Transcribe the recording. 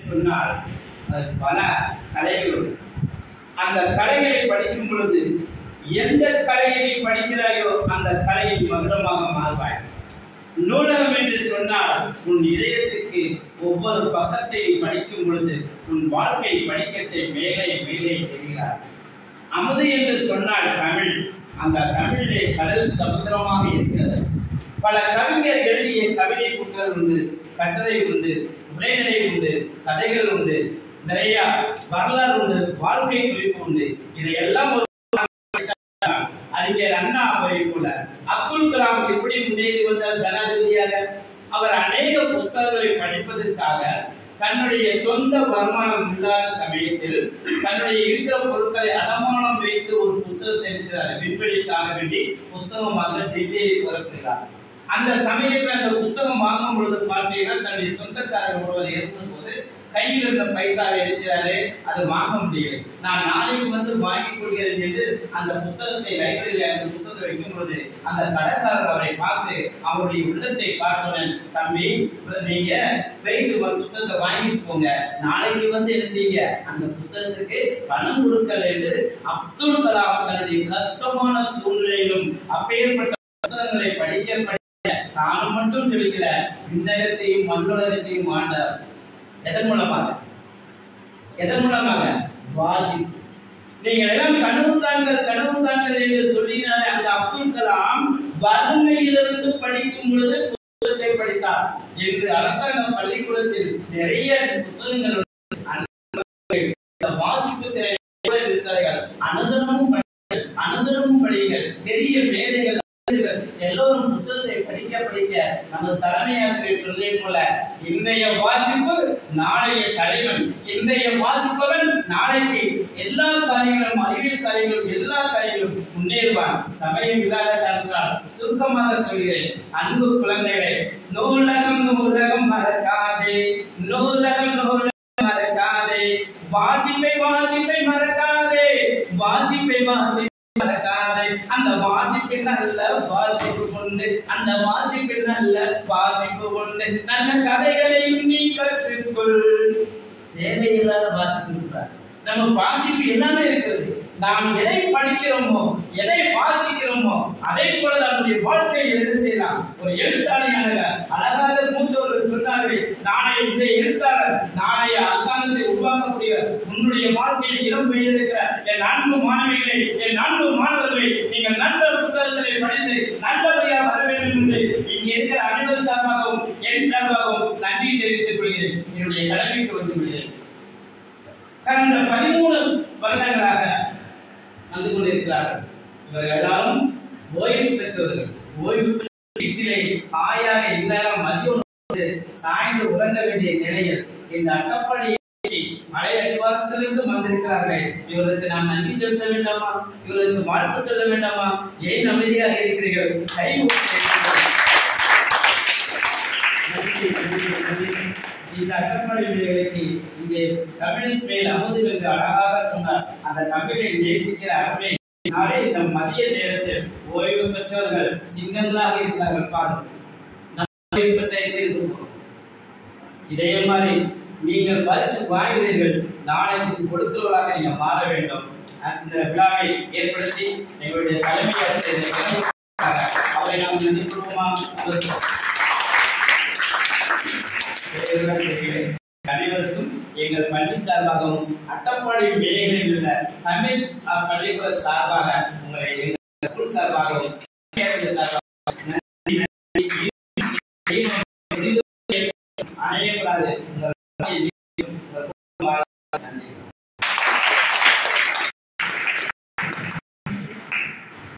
சொன்னால் அது பல கலைகள் உண்டு அந்த கலைகளை படிக்கும் பொழுது எந்த கலையை நீ படிக்கிறாயோ அந்த கலையில் மகுடமாக மாறுவாய் நூலகம் என்று சொன்னால் உன் இதயத்துக்கு ஒவ்வொரு பக்கத்தையும் படிக்கும் பொழுது உன் வாழ்க்கை படிக்கத்தை மேலே மேலே தெரிகிறார் அமுது என்று சொன்னால் தமிழ் அந்த தமிழிலே கடல் சமுத்திரமாக இருக்கிறது பல கவிஞர் எழுதிய கவிதை புத்தகம் உண்டு கட்டுரை உண்டு உரைநடை உண்டு கதைகள் உண்டு நிறைய வரலாறு உண்டு வாழ்க்கை குறிப்பு உண்டு இதையெல்லாம் ஒரு அறிஞர் அண்ணா அவரை போல அப்துல் கலாம் எப்படி முன்னேறி வந்தார் ஜனாதிபதியாக அவர் அநேக புஸ்தகங்களை படிப்பதற்காக தன்னுடைய சொந்த வருமானம் இல்லாத சமயத்தில் தன்னுடைய இருக்கிற பொருட்களை அடமானம் வைத்து ஒரு புஸ்தகத்தை எழுதுகிறார் விற்பனைக்காக வேண்டி புஸ்தகமாக டெல்லியை புறப்படுகிறார் அந்த சமயத்தில் அந்த புஸ்தகம் வாங்கும் பொழுது பார்த்தீங்கன்னா தன்னுடைய சொந்தக்காரர் ஒருவர் இருந்தபோது கையில் இருந்த பைசாவை எழுதுகிறாரு அது வாங்க முடியல நான் நாளைக்கு வந்து வாங்கிக் கொள்கிறேன் என்று அந்த புஸ்தகத்தை லைப்ரரியில் அந்த புஸ்தகத்தை வைக்கும் பொழுது அந்த கடைக்காரர் அவரை பார்த்து அவருடைய உள்ளத்தை பார்த்தவுடன் தம்பி நீங்க போயிட்டு ஒரு புஸ்தகத்தை வாங்கிட்டு போங்க நாளைக்கு வந்து என்ன செய்யுங்க அந்த புஸ்தகத்துக்கு பணம் கொடுக்கல என்று அப்துல் கலாம் தன்னுடைய கஷ்டமான சூழ்நிலையிலும் அப்பேற்பட்ட புத்தகங்களை படிக்க படிக்க தான் மட்டும் தெளிக்கல விண்ணகத்தையும் மண்ணுலகத்தையும் ஆண்டார் எதன் மூலமாக எதன் மூலமாக வாசிப்பு நீங்கள் எல்லாம் கனவு காண்கள் கனவு காண்கள் என்று சொல்லினாலே அந்த அப்துல் கலாம் வறுமையிலிருந்து படிக்கும் பொழுது புத்தகத்தை படித்தார் என்று அரசாங்க பள்ளிக்கூடத்தில் நிறைய புத்தகங்கள் உண்டு. அந்த வாசிப்பு திறன் இருக்கிறார்கள் அனுதனமும் படிங்கள் அனுதனமும் படிங்கள் பெரிய மேதைகள் அறிஞர்கள் எல்லோரும் புத்தகத்தை படிக்க படிக்க நமது தலைமை ஆசிரியர் சொல்லியது போல இன்றைய வாசிப்பு நாளைய தலைவன் இன்றைய வாசிப்பவன் நாளைக்கு எல்லா காரியங்களும் அறிவியல் காரியங்களும் எல்லா காரியங்களும் முன்னேறுவான் சமயம் இல்லாத காரணத்தால் சுருக்கமாக சொல்கிறேன் அன்பு குழந்தைகளே நூலகம் நூலகம் மறக்காதே நூலகம் நூலகம் மறக்காதே வாசிப்பை வாசிப்பை மறக்காதே வாசிப்பை வாசிப்பை மறக்காதே அந்த வாசிப்பில் நல்ல வாசிப்பு கொண்டு அந்த வாசிப்பில் நல்ல வாசிப்பு கொண்டு நல்ல கதைகளையும் நீ கற்றுக்கொள் தேவையில்லாத வாசிப்பு இருக்கிறார் நம்ம வாசிப்பு எல்லாமே இருக்கிறது நாம் எதை படிக்கிறோமோ எதை வாசிக்கிறோமோ அதை போல நம்முடைய வாழ்க்கையை எழுத செய்யலாம் ஒரு எழுத்தாளியாக அழகாக மூத்தவர்கள் சொன்னார்கள் நாளைய இந்த எழுத்தாளர் நாளைய அரசாங்கத்தை உருவாக்கக்கூடிய உன்னுடைய வாழ்க்கையில் இடம் பெய்திருக்கிற என் நான்கு மாணவிகளை என் நான்கு மாணவர்களை நீங்கள் நல்ல புத்தகங்களை படித்து நல்லபடியாக வர வேண்டும் என்று இங்கே இருக்கிற அனைவர் சார்பாகவும் என் சார்பாகவும் நன்றி தெரிவித்துக் கொள்கிறேன் என்னுடைய கடமைக்கு வந்து விடுகிறேன் கடந்த பதிமூணு வருடங்களாக வந்து கொண்டிருக்கிறார்கள் இவர்கள் எல்லாரும் ஓய்வு பெற்றவர்கள் ஓய்வு பெற்ற வீட்டிலே ஆயாக இந்நேரம் மதிய உணவு சாய்ந்து உறங்க வேண்டிய நிலையில் இந்த அட்டப்பள்ளியை மலை அடிவாரத்திலிருந்து வந்திருக்கிறார்களே இவர்களுக்கு நாம் நன்றி செலுத்த வேண்டாமா இவர்களுக்கு வாழ்த்து சொல்ல வேண்டாமா ஏன் அமைதியாக இருக்கிறீர்கள் கை நன்றி, நன்றி, நன்றி. இந்த அட்டப்படைகளுக்கு இங்கே தமிழின் மேல் அமுது என்று அழகாக சொன்னார் அந்த தமிழை நேசிக்கிற அருமை நாளை இந்த மதிய நேரத்தில் ஓய்வு பெற்றவர்கள் சிங்கங்களாக இருக்கிறார்கள் பாருங்கள் நாம் ஓய்வு பெற்ற எங்கே இருக்கிறோம்? இதே மாதிரி நீங்கள் பரிசு வாங்குகிறீர்கள் நாளைக்கு கொடுத்தவர்களாக நீங்கள் மாற வேண்டும் அந்த விழாவை ஏற்படுத்தி எங்களுடைய தலைமை ஆசிரியர் அவரை நாம் நன்றி சொல்வோமா அனைவருக்கும் எங்கள் பள்ளி சார்பாகவும் அட்டப்பாடி மேலைகளில் உள்ள தமிழ் அஹ், பள்ளிக்கூட சார்பாக உங்களை எங்கள் ஸ்கூல் சார்பாகவும் சார்பாகவும் நன்றி, நன்றி. அனைவராது உங்கள் நன்றி